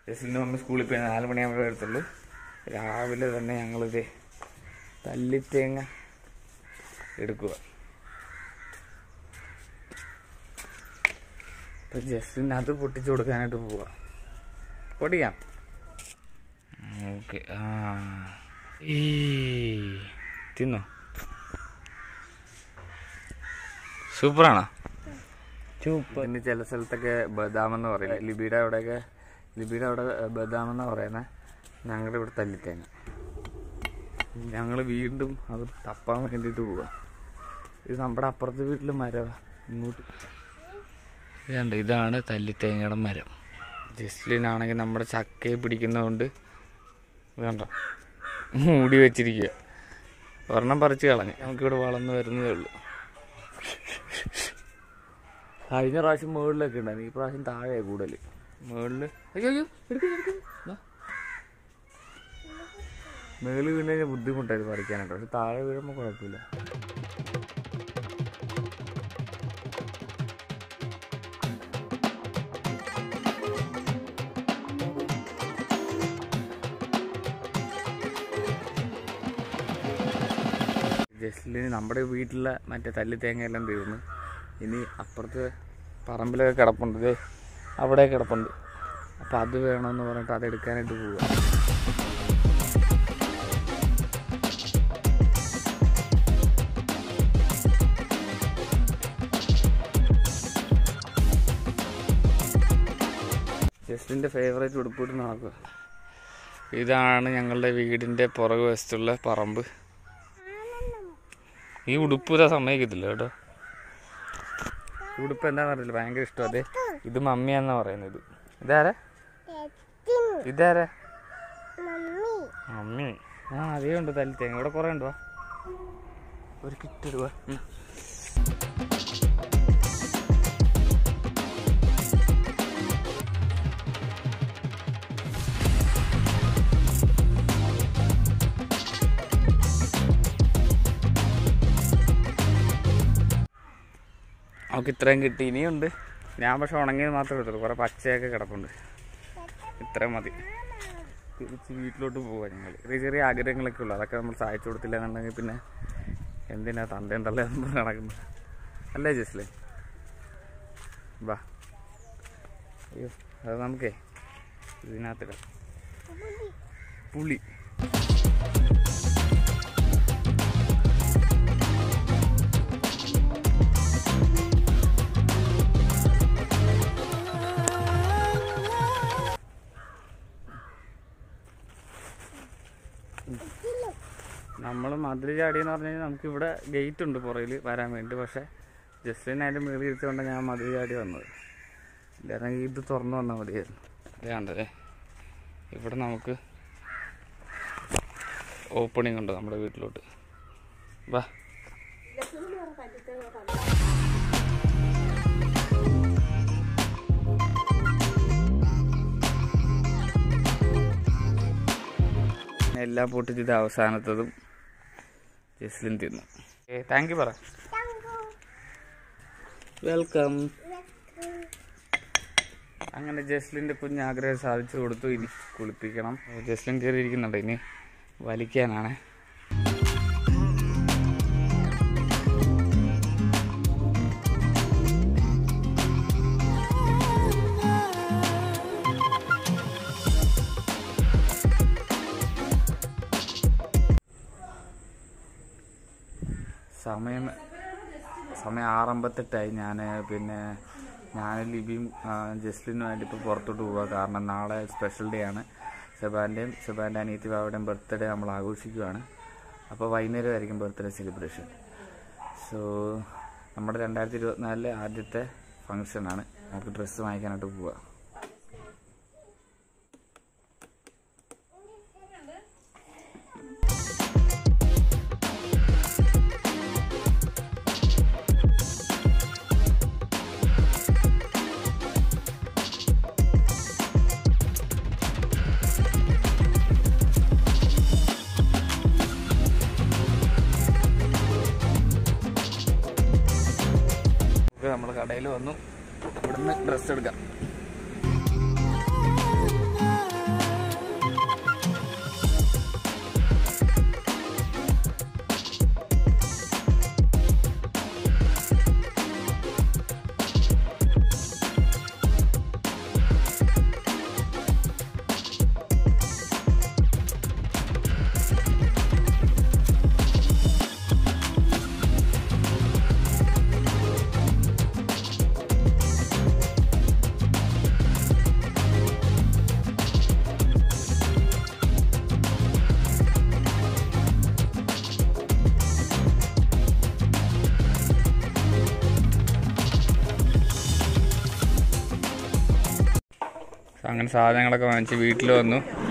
ജസ്റ്റിൻ്റെ mummy സ്കൂളിൽ പോയി നാല് മണിയാകുമ്പോൾ വരത്തുള്ളൂ രാവിലെ തന്നെ ഞങ്ങളിത് തല്ലിത്തേങ്ങ എടുക്കുക ഇപ്പം ജസ്റ്റിന് അത് പൊട്ടിച്ചു കൊടുക്കാനായിട്ട് പോവാം പൊടിക്കാം ഓക്കെ ആ ഈ തിന്നോ സൂപ്പറാണോ സൂപ്പർ പിന്നെ ചില സ്ഥലത്തൊക്കെ ബദാം എന്ന് പറയില്ല ലിബിയുടെ അവിടെയൊക്കെ ലിബിയുടെ അവിടെ ബദാം എന്നാ പറയുന്നത് ഞങ്ങളുടെ ഇവിടെ തല്ലിത്തേങ്ങ ഞങ്ങൾ വീണ്ടും അത് തപ്പാൻ വേണ്ടിയിട്ട് പോവാ ഇത് നമ്മുടെ അപ്പുറത്തെ വീട്ടിൽ മരവാ ഇങ്ങോട്ട് ഇതുണ്ട് ഇതാണ് തല്ലിത്തേങ്ങയുടെ മരം ജസ്ലിനാണെങ്കിൽ നമ്മുടെ ചക്കയെ പിടിക്കുന്നതുകൊണ്ട് വേണ്ട മൂടി വെച്ചിരിക്കുക ഒരെണ്ണം പറിച്ച് കളഞ്ഞ് നമുക്കിവിടെ വളർന്നു വരുന്നതേ ഉള്ളൂ കഴിഞ്ഞ പ്രാവശ്യം മുകളിലൊക്കെ ഉണ്ടായിരുന്നു ഈ പ്രാവശ്യം താഴെ കൂടുതൽ മുകളിൽ അയ്യോ അയ്യോ എടുക്ക് എടുക്ക്. ദാ. മേളിൽ വീണ് കഴിഞ്ഞാൽ ബുദ്ധിമുട്ടായിരുന്നു പറിക്കാനായിട്ട് പക്ഷെ താഴെ വീഴുമ്പോൾ കുഴപ്പമില്ല ജസ്റ്റിന് നമ്മുടെ വീട്ടിലെ മറ്റേ തല്ലി തേങ്ങയെല്ലാം തീർന്നു ഇനി അപ്പുറത്ത് പറമ്പിലൊക്കെ കിടപ്പുണ്ട് ദേ അവിടെ കിടപ്പുണ്ട് അപ്പം അത് വേണമെന്ന് പറഞ്ഞിട്ട് അത് എടുക്കാനായിട്ട് പോവുക ജസ്റ്റിൻ്റെ ഫേവറേറ്റ് ഉടുപ്പിട്ട് നടക്കുക ഇതാണ് ഞങ്ങളുടെ വീടിൻ്റെ പുറകു വശത്തുള്ള പറമ്പ് ഈ ഉടുപ്പ് ഇതാ സമ്മതിക്കത്തില്ല കേട്ടോ ഈ ഉടുപ്പ് എന്താണെന്ന് അറിയില്ല ഭയങ്കര ഇഷ്ടം അതെ ഇത് മമ്മിയാന്നാ പറയുന്നത് ഇതാരാ ഇതാരാ മമ്മി ആ അതേ ഉണ്ട് തല്ലി തേങ്ങ ഇവിടെ കുറേ ഉണ്ടോ ഒരു കിറ്റ് ഇടുക നമുക്ക് ഇത്രയും കിട്ടി ഇനിയുണ്ട് ഞാൻ പക്ഷെ ഉണങ്ങിയത് മാത്രമേ എടുത്തുള്ളൂ കുറേ പച്ചയൊക്കെ കിടപ്പുണ്ട് ഇത്രയും മതി തിരിച്ച് വീട്ടിലോട്ട് പോവാം ഞങ്ങൾ ചെറിയ ചെറിയ ആഗ്രഹങ്ങളൊക്കെ ഉള്ളു അതൊക്കെ നമ്മൾ സഹായിച്ചു കൊടുത്തില്ല എന്നുണ്ടെങ്കിൽ പിന്നെ എന്തിനാ തന്തയും തള്ളയെന്ന് നടക്കുന്നത് അല്ലേ ജസ്ലേ വാ അയ്യോ അത് നമുക്കേ ഇതിനകത്തിടാം പുളി നമ്മൾ മതിൽ ചാടിയെന്ന് പറഞ്ഞു കഴിഞ്ഞാൽ നമുക്ക് ഇവിടെ ഗേറ്റ് ഉണ്ട് പുറകിൽ വരാൻ വേണ്ടി പക്ഷേ ജസ്റ്റിന് അതിൻ്റെ മേളിൽ ഇരിച്ചുകൊണ്ടാണ് ഞാൻ മതിൽ ചാടി വന്നത് ഇല്ലായിരുന്നെങ്കിൽ ഇത് തുറന്നു വന്നാൽ മതിയായിരുന്നു വേണ്ടതേ ഇവിടെ നമുക്ക് ഓപ്പണിംഗ് ഉണ്ട് നമ്മുടെ വീട്ടിലോട്ട് വാ എല്ലാം പൊട്ടിച്ച് ഇത് അവസാനത്തതും ജസ്ലിൻ തിന്നു താങ്ക് യു പറ വെൽക്കം അങ്ങനെ ജസ്ലിൻ്റെ കുഞ്ഞ് ആഗ്രഹം സാധിച്ചു കൊടുത്തു ഇനി കുളിപ്പിക്കണം ജസ്ലിൻ കയറിയിരിക്കുന്നുണ്ട് ഇനി വലിക്കാനാണ് സമയം സമയം ആറമ്പത്തെട്ടായി ഞാൻ പിന്നെ ഞാൻ ലിബിയും ആ, ജസ്ലിനും വേണ്ടി ഇപ്പോൾ പുറത്തോട്ട് പോവുക കാരണം നാളെ സ്പെഷ്യൽ ഡേ ആണ് സെബാൻ്റെയും സെബാൻ്റെ അനിയത്തി ബാബയുടെയും ബർത്ത്ഡേ നമ്മൾ ആഘോഷിക്കുകയാണ് അപ്പോൾ വൈകുന്നേരമായിരിക്കും ബർത്ത്ഡേ സെലിബ്രേഷൻ സോ നമ്മുടെ രണ്ടായിരത്തി ഇരുപത്തിനാലിലെ ആദ്യത്തെ ഫങ്ഷനാണ് നമുക്ക് ഡ്രസ്സ് വാങ്ങിക്കാനായിട്ട് പോവുക നമ്മൾ കടയിൽ വന്നു ഇവിടുന്ന് ഡ്രസ്സ് എടുക്കാം അങ്ങനെ സാധനങ്ങളൊക്കെ വാങ്ങിച്ച് വീട്ടിൽ വന്നു